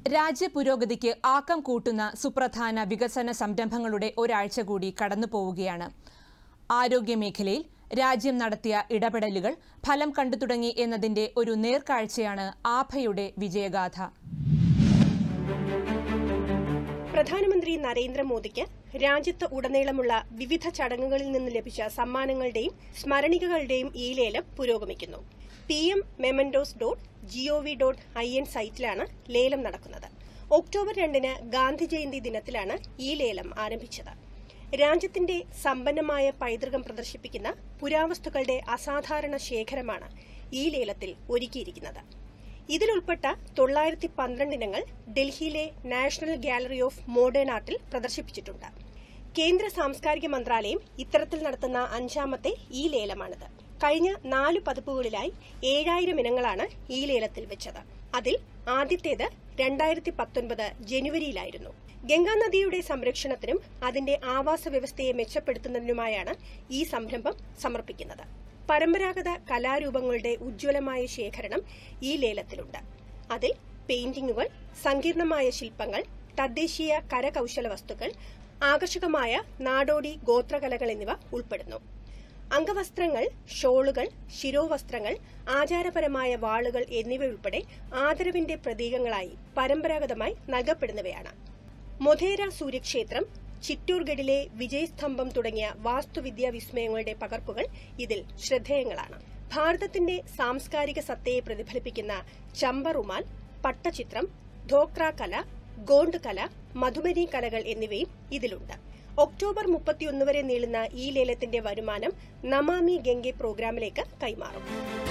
രാജ്യപുരോഗതിക്ക് ആക്കം കൂട്ടുന്ന സുപ്രധാന വികസന സംരംഭങ്ങളുടെ ഒരാഴ്ച കൂടി കടന്നുപോവുകയാണ് ആരോഗ്യമേഖലയിൽ രാജ്യം നടത്തിയ ഇടപെടലുകൾ ഫലം കണ്ടു തുടങ്ങി എന്നതിന്റെ ഒരു നേർക്കാഴ്ചയാണ് ആഭയുടെ വിജയഗാഥ പ്രധാനമന്ത്രി നരേന്ദ്രമോദിക്ക് രാജ്യത്ത് ഉടനീളമുള്ള വിവിധ ചടങ്ങുകളിൽ നിന്ന് ലഭിച്ച സമ്മാനങ്ങളുടെയും സ്മരണികകളുടെയും ഈ ലേലം പുരോഗമിക്കുന്നു P M mementos dot gov dot I N സൈറ്റിലാണ് ലേലം നടക്കുന്നത് ഒക്ടോബർ രണ്ടിന് ഗാന്ധി ജയന്തി ദിനത്തിലാണ് ഈ ലേലം ആരംഭിച്ചത് രാജ്യത്തിന്റെ സമ്പന്നമായ പൈതൃകം പ്രദർശിപ്പിക്കുന്ന പുരാവസ്തുക്കളുടെ അസാധാരണ ശേഖരമാണ് ഈ ലേലത്തിൽ ഒരുക്കിയിരിക്കുന്നത് ഇതിലുൾപ്പെട്ട തൊള്ളായിരത്തി പന്ത്രണ്ട് ഇനങ്ങൾ ഡൽഹിയിലെ നാഷണൽ ഗാലറി ഓഫ് മോഡേൺ ആർട്ടിൽ പ്രദർശിപ്പിച്ചിട്ടുണ്ട് കേന്ദ്ര സാംസ്കാരിക മന്ത്രാലയം ഇത്തരത്തിൽ നടത്തുന്ന അഞ്ചാമത്തെ ഈ ലേലമാണിത് കഴിഞ്ഞ നാല് പതിപ്പുകളിലായി ഏഴായിരം ഇനങ്ങളാണ് ഈ ലേലത്തിൽ വെച്ചത് അതിൽ ആദ്യത്തേത് രണ്ടായിരത്തി പത്തൊൻപത് ജനുവരിയിലായിരുന്നു ഗംഗാനദിയുടെ സംരക്ഷണത്തിനും അതിന്റെ ആവാസ വ്യവസ്ഥയെ മെച്ചപ്പെടുത്തുന്നതിനുമായാണ് ഈ സംരംഭം സമർപ്പിക്കുന്നത് പരമ്പരാഗത കലാരൂപങ്ങളുടെ ഉജ്ജ്വലമായ ശേഖരണം ഈ ലേലത്തിലുണ്ട് അതിൽ പെയിന്റിങ്ങുകൾ സങ്കീർണമായ ശില്പങ്ങൾ തദ്ദേശീയ കരകൌശല വസ്തുക്കൾ ആകർഷകമായ നാടോടി ഗോത്രകലകൾ എന്നിവ ഉൾപ്പെടുന്നു അംഗവസ്ത്രങ്ങൾ ഷോളുകൾ ശിരോവസ്ത്രങ്ങൾ ആചാരപരമായ വാളുകൾ എന്നിവയുൾപ്പെടെ ആദരവിന്റെ പ്രതീകങ്ങളായി പരമ്പരാഗതമായി നൽകപ്പെടുന്നവയാണ് മൊധേര സൂര്യക്ഷേത്രം ചിറ്റൂർഗഡിലെ വിജയസ്തംഭം തുടങ്ങിയ വാസ്തുവിദ്യാ വിസ്മയങ്ങളുടെ പകർപ്പുകൾ ഇതിൽ ശ്രദ്ധേയങ്ങളാണ് ഭാരതത്തിന്റെ സാംസ്കാരിക സത്തയെ പ്രതിഫലിപ്പിക്കുന്ന ചമ്പറുമാൽ പട്ടചിത്രം ധോക്ര കല ഗോണ്ട് കല മധുബനി കലകൾ എന്നിവയും ഇതിലുണ്ട് ഒക്ടോബർ മുപ്പത്തിയൊന്ന് വരെ നീളുന്ന ഈ ലേലത്തിന്റെ വരുമാനം നമാമി ഗംഗെ പ്രോഗ്രാമിലേക്ക് കൈമാറും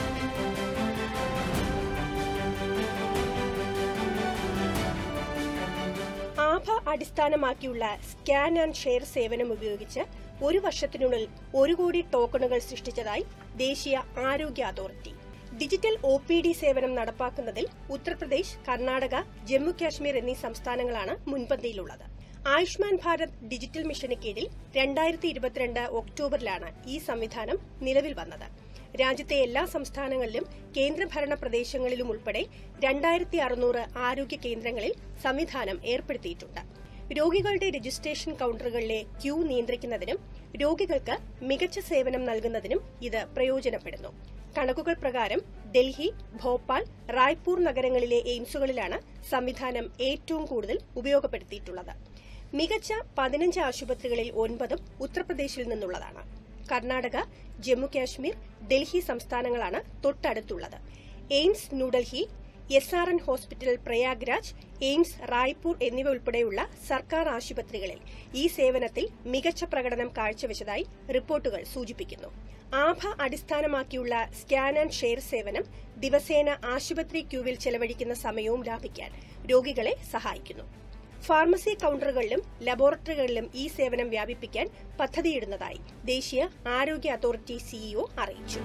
ആഭ അടിസ്ഥാനമാക്കിയുള്ള സ്കാൻ ആൻഡ് ഷെയർ സേവനം ഉപയോഗിച്ച് ഒരു വർഷത്തിനുള്ളിൽ ഒരു കോടി ടോക്കണുകൾ സൃഷ്ടിച്ചതായി ദേശീയ ആരോഗ്യ authority digital O P D സേവനം നടപ്പാക്കുന്നതിൽ ഉത്തർപ്രദേശ് കർണാടക ജമ്മു കാശ്മീർ എന്നീ സംസ്ഥാനങ്ങളാണ് മുൻപന്തിയിലുള്ളത് ആയുഷ്മാൻ ഭാരത് ഡിജിറ്റൽ മിഷന് കീഴിൽ രണ്ടായിരത്തി ഇരുപത്തിരണ്ട് ഒക്ടോബറിലാണ് ഈ സംവിധാനം നിലവിൽ വന്നത് രാജ്യത്തെ എല്ലാ സംസ്ഥാനങ്ങളിലും കേന്ദ്രഭരണ പ്രദേശങ്ങളിലും ഉൾപ്പെടെ രണ്ടായിരത്തി അറുന്നൂറ് ആരോഗ്യ കേന്ദ്രങ്ങളിൽ സംവിധാനം ഏർപ്പെടുത്തിയിട്ടുണ്ട് രോഗികളുടെ രജിസ്ട്രേഷൻ കൌണ്ടറുകളിലെ ക്യൂ നിയന്ത്രിക്കുന്നതിനും രോഗികൾക്ക് മികച്ച സേവനം നൽകുന്നതിനും ഇത് പ്രയോജനപ്പെടുന്നു കണക്കുകൾ പ്രകാരം ഡൽഹി ഭോപ്പാൽ റായ്പൂർ നഗരങ്ങളിലെ എയിംസുകളിലാണ് സംവിധാനം ഏറ്റവും കൂടുതൽ ഉപയോഗപ്പെടുത്തിയിട്ടുള്ളത് മികച്ച പതിനഞ്ച് ആശുപത്രികളിൽ ഒൻപതും ഉത്തർപ്രദേശിൽ നിന്നുള്ളതാണ് കർണാടക ജമ്മു കാശ്മീർ ഡൽഹി സംസ്ഥാനങ്ങളാണ് തൊട്ടടുത്തുള്ളത് AIIMS New Delhi S R N hospital Prayagraj AIIMS Raipur എന്നിവ ഉൾപ്പെടെയുള്ള സർക്കാർ ആശുപത്രികളിൽ ഈ സേവനത്തിൽ മികച്ച പ്രകടനം കാഴ്ചവെച്ചതായി റിപ്പോർട്ടുകൾ സൂചിപ്പിക്കുന്നു ആഭ അടിസ്ഥാനമാക്കിയുള്ള സ്കാൻ ആൻഡ് ഷെയർ സേവനം ദിവസേന ആശുപത്രി ക്യൂവിൽ ചെലവഴിക്കുന്ന സമയവും ലാഭിക്കാൻ രോഗികളെ സഹായിക്കുന്നു ഫാർമസി കൌണ്ടറുകളിലും ലബോറട്ടറികളിലും ഈ സേവനം വ്യാപിപ്പിക്കാൻ പദ്ധതിയിടുന്നതായി ദേശീയ ആരോഗ്യ അതോറിറ്റി സിഇഒ അറിയിച്ചു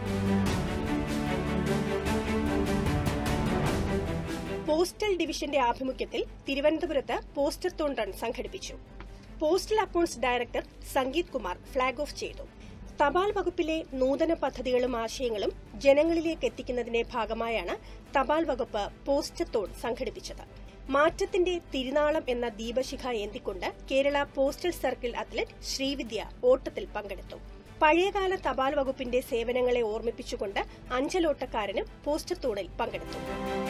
പോസ്റ്റൽ ഡിവിഷന്റെ ആഭിമുഖ്യത്തിൽ തിരുവനന്തപുരത്ത് പോസ്റ്റർ തോൺ റൺ സംഘടിപ്പിച്ചു postal accounts director Sangeeth Kumar flag off ചെയ്തു തപാൽ വകുപ്പിലെ നൂതന പദ്ധതികളും ആശയങ്ങളും ജനങ്ങളിലേക്ക് എത്തിക്കുന്നതിന്റെ ഭാഗമായാണ് തപാൽ വകുപ്പ് പോസ്റ്റർ തോൺ സംഘടിപ്പിച്ചത് മാറ്റത്തിന്റെ തിരുനാളം എന്ന ദീപശിഖ ഏന്തിക്കൊണ്ട് Kerala postal circle athlete Srividya ഓട്ടത്തിൽ പങ്കെടുത്തു പഴയകാല തപാൽ വകുപ്പിന്റെ സേവനങ്ങളെ ഓർമ്മിപ്പിച്ചുകൊണ്ട് അഞ്ചലോട്ടക്കാരനും പോസ്റ്റർ തൂണിൽ പങ്കെടുത്തു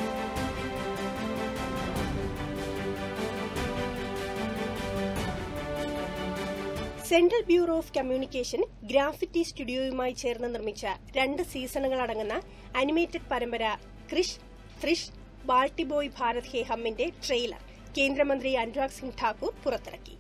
central bureau of communication graffiti സ്റ്റുഡിയോയുമായി ചേർന്ന് നിർമ്മിച്ച രണ്ട് സീസണുകളടങ്ങുന്ന അനിമേറ്റഡ് പരമ്പര ക്രിഷ് ത്രിഷ് ബാൾട്ടിബോയ് ഭാരത് ഹേ ഹമ്മിന്റെ ട്രെയിലർ കേന്ദ്രമന്ത്രി അനുരാഗ് സിംഗ് ഠാക്കൂർ പുറത്തിറക്കി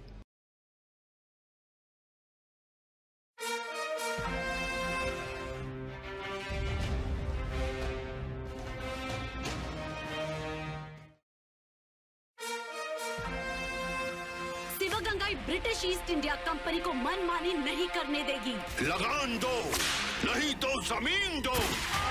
Shivganga British East India company को मनमानी नहीं करने देगी लगान दो नहीं तो जमीन दो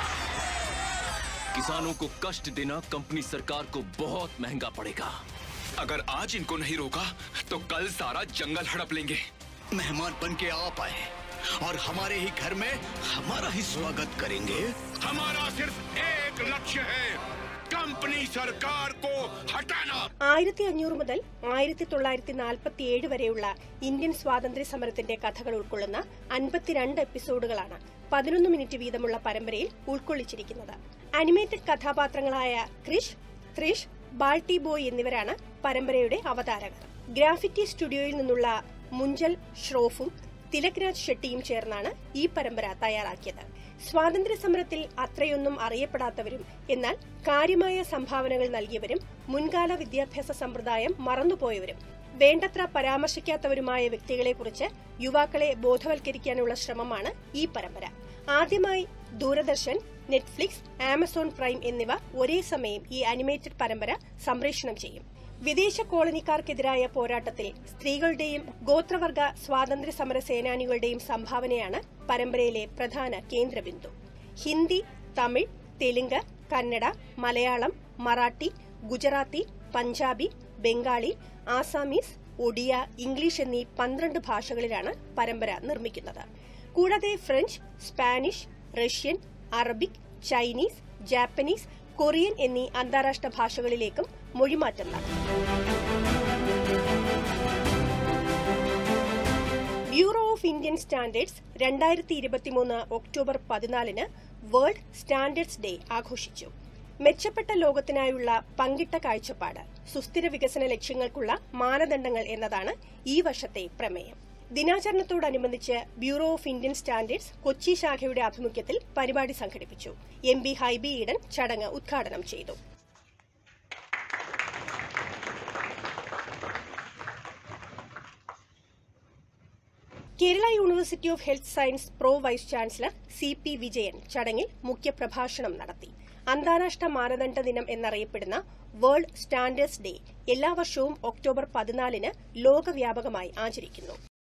किसानों को कष्ट देना कंपनी सरकार को बहुत महंगा पड़ेगा अगर आज इनको नहीं रोका तो कल सारा जंगल हड़प लेंगे मेहमान बन के आप आए और हमारे ही घर में हमारा ही स्वागत करेंगे हमारा सिर्फ एक लक्ष्य है कम कंपनी सरकार को हटाना ആയിരത്തി അഞ്ഞൂറ് മുതൽ ആയിരത്തി തൊള്ളായിരത്തി നാൽപ്പത്തി ഏഴ് വരെയുള്ള ഇന്ത്യൻ സ്വാതന്ത്ര്യ സമരത്തിന്റെ കഥകൾ ഉൾക്കൊള്ളുന്ന അൻപത്തിരണ്ട് എപ്പിസോഡുകളാണ് പതിനൊന്ന് മിനിറ്റ് വീതമുള്ള പരമ്പരയിൽ ഉൾക്കൊള്ളിച്ചിരിക്കുന്നത് അനിമേറ്റഡ് കഥാപാത്രങ്ങളായ ക്രിഷ് ത്രിഷ് ബാൾട്ടി ബോയ് എന്നിവരാണ് പരമ്പരയുടെ അവതാരകർ ഗ്രാഫിറ്റി സ്റ്റുഡിയോയിൽ നിന്നുള്ള മുഞ്ചൽ ഷ്രോഫും തിലക് രാജ് ഷെട്ടിയും ചേർന്നാണ് ഈ പരമ്പര തയ്യാറാക്കിയത് സ്വാതന്ത്ര്യ സമരത്തിൽ അത്രയൊന്നും അറിയപ്പെടാത്തവരും എന്നാൽ കാര്യമായ സംഭാവനകൾ നൽകിയവരും മുൻകാല വിദ്യാഭ്യാസ സമ്പ്രദായം മറന്നുപോയവരും വേണ്ടത്ര പരാമർശിക്കാത്തവരുമായ വ്യക്തികളെക്കുറിച്ച് യുവാക്കളെ ബോധവൽക്കരിക്കാനുള്ള ശ്രമമാണ് ഈ പരമ്പര ആദ്യമായി ദൂരദർശൻ നെറ്റ്ഫ്ലിക്സ് ആമസോൺ പ്രൈം എന്നിവ ഒരേ സമയം ഈ അനിമേറ്റഡ് പരമ്പര സംപ്രേഷണം ചെയ്യും വിദേശ കോളനിക്കാർക്കെതിരായ പോരാട്ടത്തിൽ സ്ത്രീകളുടെയും ഗോത്രവർഗ സ്വാതന്ത്ര്യ സമര സേനാനികളുടെയും സംഭാവനയാണ് പരമ്പരയിലെ പ്രധാന കേന്ദ്രബിന്ദു ഹിന്ദി തമിഴ് തെലുങ്ക് കന്നഡ മലയാളം മറാഠി ഗുജറാത്തി പഞ്ചാബി ബംഗാളി ആസാമീസ് ഒഡിയ ഇംഗ്ലീഷ് എന്നീ പന്ത്രണ്ട് ഭാഷകളിലാണ് പരമ്പര നിർമ്മിക്കുന്നത് കൂടാതെ French Spanish Russian Arabic Chinese Japanese Korean എന്നീ അന്താരാഷ്ട്ര ഭാഷകളിലേക്കും മൊഴിമാറ്റം നടത്തും ബ്യൂറോ ഓഫ് ഇന്ത്യൻ സ്റ്റാൻഡേർഡ്സ് രണ്ടായിരത്തി ഇരുപത്തിമൂന്ന് ഒക്ടോബർ പതിനാലിന് വേൾഡ് സ്റ്റാൻഡേർഡ്സ് ഡേ ആഘോഷിച്ചു മെച്ചപ്പെട്ട ലോകത്തിനായുള്ള പങ്കിട്ട കാഴ്ചപ്പാട് സുസ്ഥിര വികസന ലക്ഷ്യങ്ങൾക്കുള്ള മാനദണ്ഡങ്ങൾ എന്നതാണ് ഈ വർഷത്തെ പ്രമേയം ദിനാചരണത്തോടനുബന്ധിച്ച് bureau of Indian standards Kochi ശാഖയുടെ ആഭിമുഖ്യത്തിൽ പരിപാടി സംഘടിപ്പിച്ചു എം ബി ഹൈബി ഈഡൻ ചടങ്ങ് ഉദ്ഘാടനം ചെയ്തു Kerala university of health science pro vice chancellor C P Vijayan ചടങ്ങിൽ മുഖ്യപ്രഭാഷണം നടത്തി അന്താരാഷ്ട്ര മാനദണ്ഡ ദിനം എന്നറിയപ്പെടുന്ന വേൾഡ് സ്റ്റാൻഡേർഡ്സ് ഡേ എല്ലാ വർഷവും ഒക്ടോബർ പതിനാലിന് ലോകവ്യാപകമായി ആചരിക്കുന്നു